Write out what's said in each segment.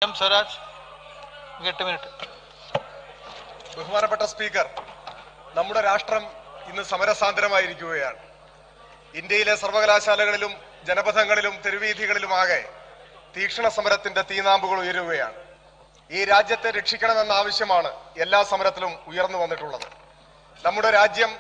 M Swaraj എട്ട് minute ബഹുമാനപ്പെട്ട speaker നമ്മുടെ രാഷ്ട്രം ഇന്ന് സമരസാന്ദ്രമായിരിക്കുകയാണ് ഇന്ത്യയിലെ സർവകലാശാലകളിലും ജനപഥങ്ങളിലും തെരുവീഥികളിലുമാകെ തീക്ഷണ സമരത്തിന്റെ തീനാമ്പുകൾ ഉയരുകയാണ് ഈ രാജ്യത്തെ രക്ഷിക്കണമെന്ന ആവശ്യമാണ് എല്ലാ സമരത്തിലും ഉയർന്നു വന്നിട്ടുള്ളത് നമ്മുടെ രാജ്യം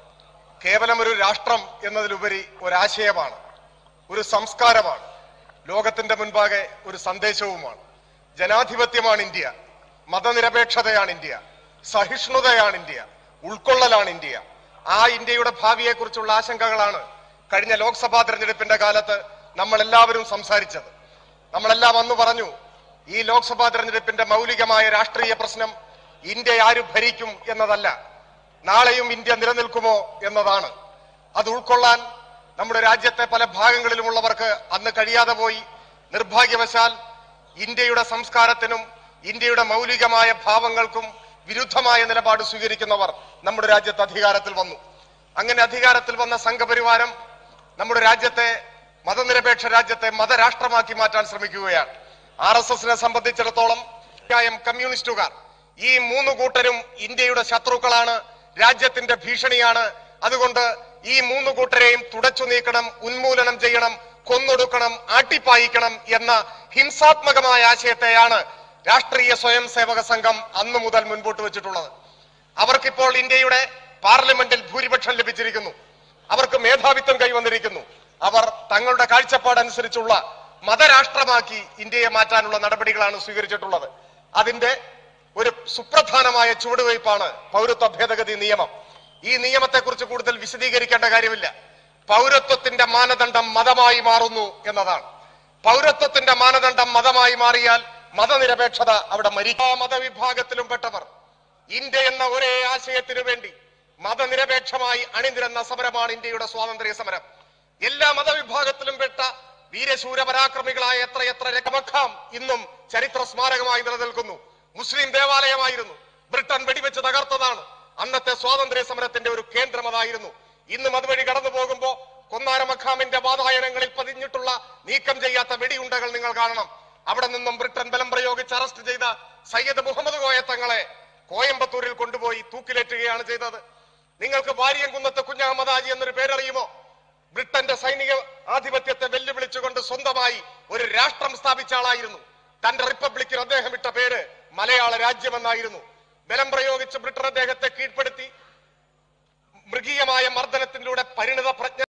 കേവലം ഒരു രാഷ്ട്രം എന്നതിലുപരി ഒരാശയമാണ് ഒരു സംസ്കാരമാണ് ലോകത്തിന്റെ മുൻപാകെ ഒരു സന്ദേശവുമാണ് ജനാധിപത്യമാണ് ഇന്ത്യ മതനിരപേക്ഷതയാണ് ഇന്ത്യ സഹിഷ്ണുതയാണ് ഇന്ത്യ ഉൾക്കൊള്ളലാണ് ഇന്ത്യ ആ ഇന്ത്യയുടെ ഭാവിയെക്കുറിച്ചുള്ള ആശങ്കകളാണ് കഴിഞ്ഞ ലോക്സഭാ തെരഞ്ഞെടുപ്പിന്റെ കാലത്ത് നമ്മൾ എല്ലാവരും സംസാരിച്ചത് നമ്മളെല്ലാം അന്ന് പറഞ്ഞു ഈ ലോക്സഭാ തെരഞ്ഞെടുപ്പിന്റെ മൗലികമായ രാഷ്ട്രീയ പ്രശ്നം ഇന്ത്യ ആര് ഭരിക്കും എന്നതല്ല നാളെയും ഇന്ത്യ നിലനിൽക്കുമോ എന്നതാണ് അത് ഉൾക്കൊള്ളാൻ നമ്മുടെ രാജ്യത്തെ പല ഭാഗങ്ങളിലുമുള്ളവർക്ക് അന്ന് കഴിയാതെ പോയി നിർഭാഗ്യവശാൽ ഇന്ത്യയുടെ സംസ്കാരത്തിനും ഇന്ത്യയുടെ മൗലികമായ ഭാവങ്ങൾക്കും വിരുദ്ധമായ നിലപാട് സ്വീകരിക്കുന്നവർ നമ്മുടെ രാജ്യത്ത് അധികാരത്തിൽ വന്നു അങ്ങനെ അധികാരത്തിൽ വന്ന സംഘപരിവാരം നമ്മുടെ രാജ്യത്തെ മതനിരപേക്ഷ രാജ്യത്തെ മതരാഷ്ട്രമാക്കി മാറ്റാൻ ശ്രമിക്കുകയാണ് ആർ എസ് എസിനെ സംബന്ധിച്ചിടത്തോളം ന്യായം കമ്മ്യൂണിസ്റ്റുകാർ ഈ മൂന്ന് കൂട്ടരും ഇന്ത്യയുടെ ശത്രുക്കളാണ് രാജ്യത്തിന്റെ ഭീഷണിയാണ് അതുകൊണ്ട് ഈ മൂന്ന് കൂട്ടരെയും തുടച്ചു നീക്കണം ഉന്മൂലനം ചെയ്യണം കൊന്നൊടുക്കണം ആട്ടിപ്പായിക്കണം എന്ന ഹിംസാത്മകമായ ആശയത്തെയാണ് രാഷ്ട്രീയ സ്വയം സേവക സംഘം അന്നു മുതൽ മുൻപോട്ട് വെച്ചിട്ടുള്ളത് അവർക്കിപ്പോൾ ഇന്ത്യയുടെ പാർലമെന്റിൽ ഭൂരിപക്ഷം ലഭിച്ചിരിക്കുന്നു അവർക്ക് മേധാവിത്വം കൈവന്നിരിക്കുന്നു അവർ തങ്ങളുടെ കാഴ്ചപ്പാടനുസരിച്ചുള്ള മതരാഷ്ട്രമാക്കി ഇന്ത്യയെ മാറ്റാനുള്ള നടപടികളാണ് സ്വീകരിച്ചിട്ടുള്ളത് അതിന്റെ ഒരു സുപ്രധാനമായ ചുവടുവയ്പ്പാണ് പൗരത്വ ഭേദഗതി നിയമം ഈ നിയമത്തെക്കുറിച്ച് കൂടുതൽ വിശദീകരിക്കേണ്ട കാര്യമില്ല പൗരത്വത്തിന്റെ മാനദണ്ഡം മതമായി മാറുന്നു എന്നതാണ് പൗരത്വത്തിന്റെ മാനദണ്ഡം മതമായി മാറിയാൽ മതനിരപേക്ഷത അവിടെ മരിക്കാ മതവിഭാഗത്തിലും പെട്ടവർ ഇന്ത്യ എന്ന ഒരേ ആശയത്തിനു വേണ്ടി മതനിരപേക്ഷമായി അണിനിരന്ന സമരമാണ് ഇന്ത്യയുടെ സ്വാതന്ത്ര്യ സമരം എല്ലാ മതവിഭാഗത്തിലും പെട്ട വീരശൂര പരാക്രമികളായ എത്രയെത്ര രകമഖാം ഇന്നും ചരിത്ര സ്മാരകമായി നിലനിൽക്കുന്നു മുസ്ലിം ദേവാലയമായിരുന്നു ബ്രിട്ടൻ വെടിവെച്ച് തകർത്തതാണ് അന്നത്തെ സ്വാതന്ത്ര്യ സമരത്തിന്റെ ഒരു കേന്ദ്രം അതായിരുന്നു ഇന്നും അതുവഴി കടന്നു പോകുമ്പോ കൊന്നാര മഖാമിന്റെ വാതായനങ്ങളിൽ പതിഞ്ഞിട്ടുള്ള നീക്കം ചെയ്യാത്ത വെടിയുണ്ടകൾ നിങ്ങൾ കാണണം അവിടെ നിന്നും ബ്രിട്ടൻ ബലം പ്രയോഗിച്ച് അറസ്റ്റ് ചെയ്ത സയ്യദ് മുഹമ്മദ് കോയ തങ്ങളെ കോയമ്പത്തൂരിൽ കൊണ്ടുപോയി തൂക്കിലേറ്റുകയാണ് ചെയ്തത് നിങ്ങൾക്ക് വാരിയംകുന്നത്ത് കുഞ്ഞഹമ്മദാജി എന്നൊരു പേരറിയുമോ ബ്രിട്ടന്റെ സൈനിക ആധിപത്യത്തെ വെല്ലുവിളിച്ചുകൊണ്ട് സ്വന്തമായി ഒരു രാഷ്ട്രം സ്ഥാപിച്ച ആളായിരുന്നു തന്റെ റിപ്പബ്ലിക്കിന് അദ്ദേഹം ഇട്ട പേര് മലയാള രാജ്യമെന്നായിരുന്നു ബലം പ്രയോഗിച്ച് ബ്രിട്ടൻ അദ്ദേഹത്തെ കീഴ്പ്പെടുത്തി മൃഗീയമായ മർദ്ദനത്തിലൂടെ പരിണിത